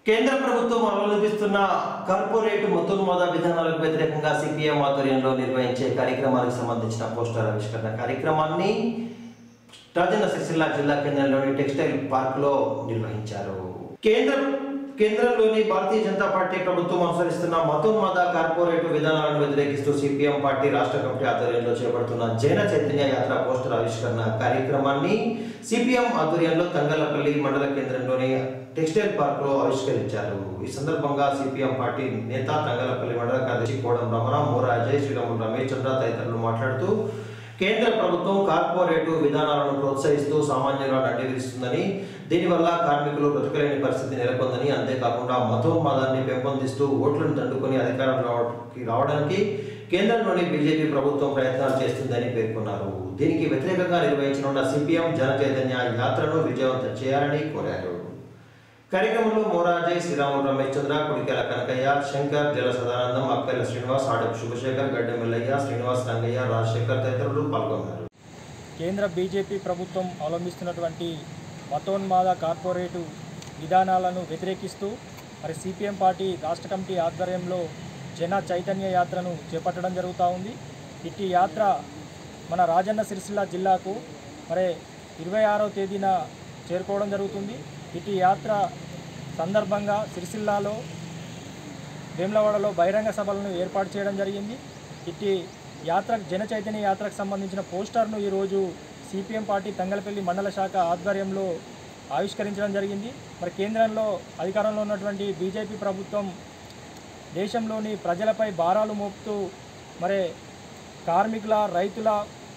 కేంద్ర ప్రభుత్వం అవలంబిస్తున్న కార్పొరేట్ మొత్తుమోద విధానాలకు వ్యతిరేకంగా సిపిఎం ఆధ్వర్యంలో నిర్వహించే కార్యక్రమానికి సంబంధించిన పోస్టర్ ఆవిష్కరణ కార్యక్రమాన్ని రాజన్న సిరిసిల్ల జిల్లా కేంద్రంలోని టెక్స్టైల్ పార్క్ లో నిర్వహించారు కేంద్ర కేంద్రంలోని భారతీయ జనతా పార్టీ ప్రభుత్వం అనుసరిస్తున్న మతోన్మాద కార్పొరేట్ విధానాలను వ్యతిరేకిస్తూ సిపిఎం పార్టీ రాష్ట్ర కమిటీ ఆధ్వర్యంలో చేపడుతున్న జైన చైతన్య యాత్ర పోస్టర్ ఆవిష్కరణ కార్యక్రమాన్ని సిపిఎం ఆధ్వర్యంలో తంగలపల్లి మండల కేంద్రంలోని టెక్స్టైల్ పార్క్ లో ఆవిష్కరించారు ఈ సందర్భంగా సిపిఎం పార్టీ నేత తంగలపల్లి మండల కార్యదర్శి కోడం రమణ మోరా అజయ్ శ్రీరాములు రమేష్ చంద్ర తదితరులు మాట్లాడుతూ కేంద్ర ప్రభుత్వం కార్పొరేటు విధానాలను ప్రోత్సహిస్తూ సామాన్యులను అడ్డగిరిస్తుందని దీనివల్ల కార్మికులు బ్రతకలేని పరిస్థితి నెలకొందని అంతేకాకుండా మతోన్మాదాన్ని పెంపొందిస్తూ ఓట్లను దండుకొని అధికారంలోకి రావడానికి కేంద్రంలోని బీజేపీ ప్రభుత్వం ప్రయత్నాలు చేస్తుందని పేర్కొన్నారు దీనికి వ్యతిరేకంగా నిర్వహించనున్న సిపిఎం జన చైతన్య యాత్రను విజయవంతం చేయాలని కోరారు కార్యక్రమంలో మోరాజయ్ శ్రీరాములు రమేష్ చంద్ర కుడికాల కనకయ్య శంకర్ జల సదానందం అక్కల శ్రీనివాస్ ఆడపు శుభశేఖర్ గడ్డ మెల్లయ్య శ్రీనివాస్ రంగయ్య రాజశేఖర్ తదితరులు పాల్గొన్నారు కేంద్ర బీజేపీ ప్రభుత్వం అవలంబిస్తున్నటువంటి మతోన్మాద కార్పొరేటు విధానాలను వ్యతిరేకిస్తూ మరి సిపిఎం పార్టీ రాష్ట్ర కమిటీ ఆధ్వర్యంలో జన చైతన్య యాత్రను చేపట్టడం జరుగుతూ ఉంది ఇట్టి యాత్ర మన రాజన్న సిరిసిల్ల జిల్లాకు మరి ఇరవై ఆరవ తేదీన చేరుకోవడం జరుగుతుంది ఇట్టి యాత్ర సందర్భంగా సిరిసిల్లాలో వేములవాడలో బహిరంగ సభలను ఏర్పాటు చేయడం జరిగింది ఇట్టి యాత్ర జన చైతన్య యాత్రకు సంబంధించిన పోస్టర్ను ఈరోజు సిపిఎం పార్టీ తంగలపల్లి మండల శాఖ ఆధ్వర్యంలో ఆవిష్కరించడం జరిగింది మరి కేంద్రంలో అధికారంలో ఉన్నటువంటి బీజేపీ ప్రభుత్వం దేశంలోని ప్రజలపై భారాలు మోపుతూ మరి కార్మికుల రైతుల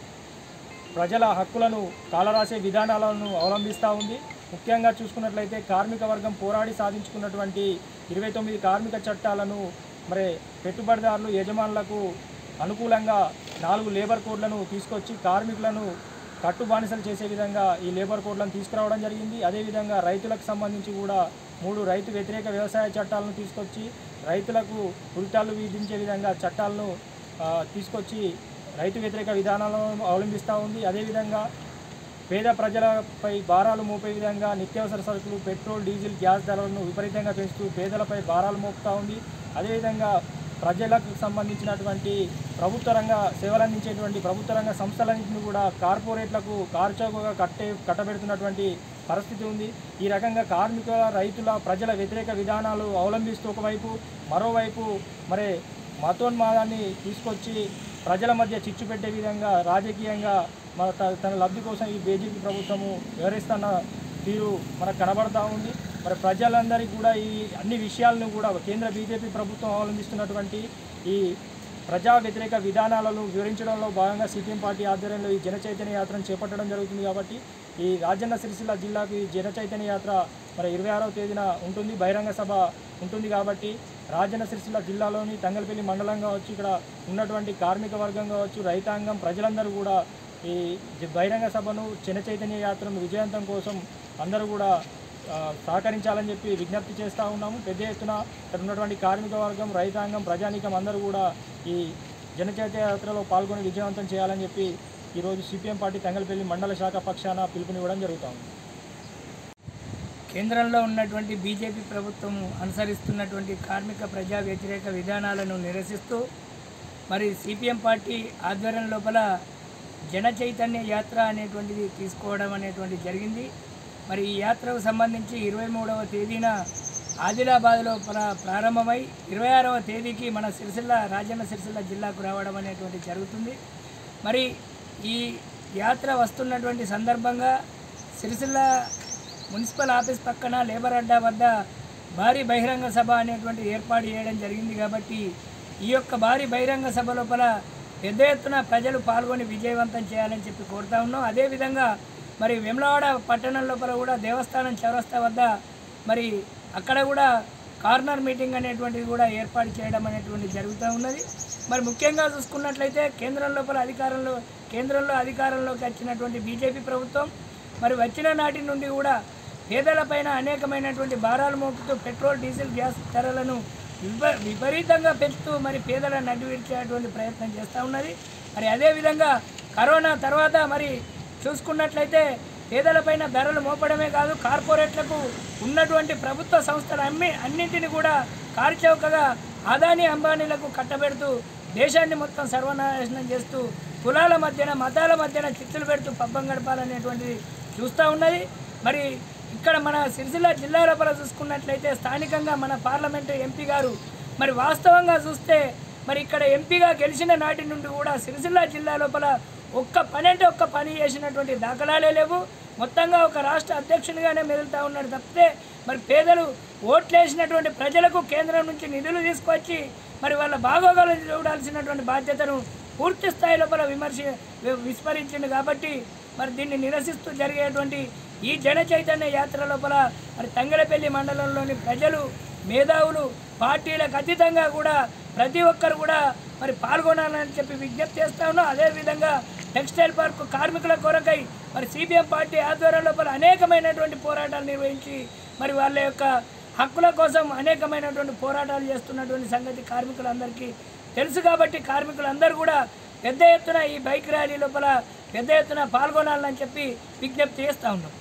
ప్రజల హక్కులను కాలరాసే విధానాలను అవలంబిస్తూ ఉంది ముఖ్యంగా చూసుకున్నట్లయితే కార్మిక వర్గం పోరాడి సాధించుకున్నటువంటి ఇరవై తొమ్మిది కార్మిక చట్టాలను మరి పెట్టుబడిదారులు యజమానులకు అనుకూలంగా నాలుగు లేబర్ కోడ్లను తీసుకొచ్చి కార్మికులను కట్టుబానిసలు చేసే విధంగా ఈ లేబర్ కోడ్లను తీసుకురావడం జరిగింది అదేవిధంగా రైతులకు సంబంధించి కూడా మూడు రైతు వ్యతిరేక వ్యవసాయ చట్టాలను తీసుకొచ్చి రైతులకు ఉరితాలు విధించే విధంగా చట్టాలను ఆ, తీసుకొచ్చి రైతు వ్యతిరేక విధానాలను అవలంబిస్తూ ఉంది అదేవిధంగా పేద ప్రజలపై భారాలు మోపే విధంగా నిత్యావసర సరుకులు పెట్రోల్ డీజిల్ గ్యాస్ ధరలను విపరీతంగా పెంచుతూ పేదలపై భారాలు మోపుతూ ఉంది అదేవిధంగా ప్రజలకు సంబంధించినటువంటి ప్రభుత్వ రంగ సేవలు అందించేటువంటి ప్రభుత్వ రంగ సంస్థలన్నింటినీ కూడా కార్పొరేట్లకు కార్చౌకగా కట్టే కట్టబెడుతున్నటువంటి పరిస్థితి ఉంది ఈ రకంగా కార్మికుల రైతుల ప్రజల వ్యతిరేక విధానాలు అవలంబిస్తూ ఒకవైపు మరోవైపు మరి మతోన్మాదాన్ని తీసుకొచ్చి ప్రజల మధ్య చిచ్చు పెట్టే విధంగా రాజకీయంగా మన త- తన లబ్ధి కోసం ఈ బీజేపీ ప్రభుత్వము వివరిస్తున్న తీరు మనకు కనబడతా ఉంది మరి ప్రజలందరికీ కూడా ఈ అన్ని విషయాలను కూడా కేంద్ర బీజేపీ ప్రభుత్వం అవలంబిస్తున్నటువంటి ఈ ప్రజా వ్యతిరేక విధానాలను వివరించడంలో భాగంగా సిపిఎం పార్టీ ఆధ్వర్యంలో ఈ జన చైతన్య యాత్రను చేపట్టడం జరుగుతుంది కాబట్టి ఈ రాజన్న సిరిసిల్ల జిల్లాకు ఈ జన చైతన్య యాత్ర మరి ఇరవై ఆరవ తేదీన ఉంటుంది బహిరంగ సభ ఉంటుంది కాబట్టి రాజన్న సిరిసిల్ల జిల్లాలోని తంగలపల్లి మండలం కావచ్చు ఇక్కడ ఉన్నటువంటి కార్మిక వర్గం కావచ్చు రైతాంగం ప్రజలందరూ కూడా ఈ జ- బహిరంగ సభను జన చైతన్య యాత్రను విజయవంతం కోసం అందరూ కూడా ఆ, సహకరించాలని చెప్పి విజ్ఞప్తి చేస్తూ ఉన్నాము పెద్ద ఎత్తున ఇక్కడ ఉన్నటువంటి కార్మిక వర్గం రైతాంగం ప్రజానీకం అందరూ కూడా ఈ జనచైతన్య యాత్రలో పాల్గొని విజయవంతం చేయాలని చెప్పి ఈరోజు సిపిఎం పార్టీ తంగలపల్లి మండల శాఖ పక్షాన పిలుపునివ్వడం జరుగుతుంది కేంద్రంలో ఉన్నటువంటి బీజేపీ ప్రభుత్వం అనుసరిస్తున్నటువంటి కార్మిక ప్రజా వ్యతిరేక విధానాలను నిరసిస్తూ మరి సిపిఎం పార్టీ ఆధ్వర్యం లోపల జన చైతన్య యాత్ర అనేటువంటిది తీసుకోవడం అనేటువంటిది జరిగింది మరి ఈ యాత్రకు సంబంధించి ఇరవై మూడవ తేదీన ఆదిలాబాద్లో ప్ర ప్రారంభమై ఇరవై ఆరవ తేదీకి మన సిరిసిల్ల రాజన్న సిరిసిల్ల జిల్లాకు రావడం అనేటువంటి జరుగుతుంది మరి ఈ యాత్ర వస్తున్నటువంటి సందర్భంగా సిరిసిల్ల మున్సిపల్ ఆఫీస్ పక్కన లేబర్ అడ్డా వద్ద భారీ బహిరంగ సభ అనేటువంటి ఏర్పాటు చేయడం జరిగింది కాబట్టి ఈ యొక్క భారీ బహిరంగ సభ లోపల పెద్ద ఎత్తున ప్రజలు పాల్గొని విజయవంతం చేయాలని చెప్పి కోరుతా ఉన్నాం అదేవిధంగా మరి వెమ్లవాడ పట్టణం లోపల కూడా దేవస్థానం చౌరస్తా వద్ద మరి అక్కడ కూడా కార్నర్ మీటింగ్ అనేటువంటిది కూడా ఏర్పాటు చేయడం అనేటువంటిది జరుగుతూ ఉన్నది మరి ముఖ్యంగా చూసుకున్నట్లయితే కేంద్రం లోపల అధికారంలో కేంద్రంలో అధికారంలోకి వచ్చినటువంటి బీజేపీ ప్రభుత్వం మరి వచ్చిన నాటి నుండి కూడా పేదలపైన అనేకమైనటువంటి భారాలు మోపుతూ పెట్రోల్ డీజిల్ గ్యాస్ ధరలను విప విపరీతంగా పెంచుతూ మరి పేదలను నడ్డివిడిచేటువంటి ప్రయత్నం చేస్తూ ఉన్నది మరి అదేవిధంగా కరోనా తర్వాత మరి చూసుకున్నట్లయితే పేదలపైన ధరలు మోపడమే కాదు కార్పొరేట్లకు ఉన్నటువంటి ప్రభుత్వ సంస్థలు అమ్మి అన్నింటిని కూడా కార్చౌకగా అదానీ అంబానీలకు కట్టబెడుతూ దేశాన్ని మొత్తం సర్వనాశనం చేస్తూ కులాల మధ్యన మతాల మధ్యన చిచ్చులు పెడుతూ పబ్బం గడపాలనేటువంటిది చూస్తూ ఉన్నది మరి ఇక్కడ మన సిరిసిల్ల జిల్లా లోపల చూసుకున్నట్లయితే స్థానికంగా మన పార్లమెంటు ఎంపీ గారు మరి వాస్తవంగా చూస్తే మరి ఇక్కడ ఎంపీగా గెలిచిన నాటి నుండి కూడా సిరిసిల్ల జిల్లా లోపల ఒక్క పని అంటే ఒక్క పని చేసినటువంటి దాఖలాలే లేవు మొత్తంగా ఒక రాష్ట్ర అధ్యక్షునిగానే మెదులుతూ ఉన్నాడు తప్పితే మరి పేదలు ఓట్లేసినటువంటి ప్రజలకు కేంద్రం నుంచి నిధులు తీసుకొచ్చి మరి వాళ్ళ బాగోగాలు చూడాల్సినటువంటి బాధ్యతను పూర్తి స్థాయి లోపల విమర్శ వి- విస్మరించింది కాబట్టి మరి దీన్ని నిరసిస్తూ జరిగేటువంటి ఈ జన చైతన్య యాత్ర లోపల మరి తంగలపల్లి మండలంలోని ప్రజలు మేధావులు పార్టీలకు అతీతంగా కూడా ప్రతి ఒక్కరు కూడా మరి పాల్గొనాలని చెప్పి విజ్ఞప్తి చేస్తా ఉన్నాం అదేవిధంగా టెక్స్టైల్ పార్క్ కార్మికుల కొరకై మరి సిపిఎం పార్టీ ఆధ్వర్యం లోపల అనేకమైనటువంటి పోరాటాలు నిర్వహించి మరి వాళ్ళ యొక్క హక్కుల కోసం అనేకమైనటువంటి పోరాటాలు చేస్తున్నటువంటి సంగతి కార్మికులందరికీ తెలుసు కాబట్టి కార్మికులందరూ కూడా పెద్ద ఎత్తున ఈ బైక్ ర్యాలీ లోపల పెద్ద ఎత్తున పాల్గొనాలని చెప్పి విజ్ఞప్తి చేస్తూ ఉన్నాం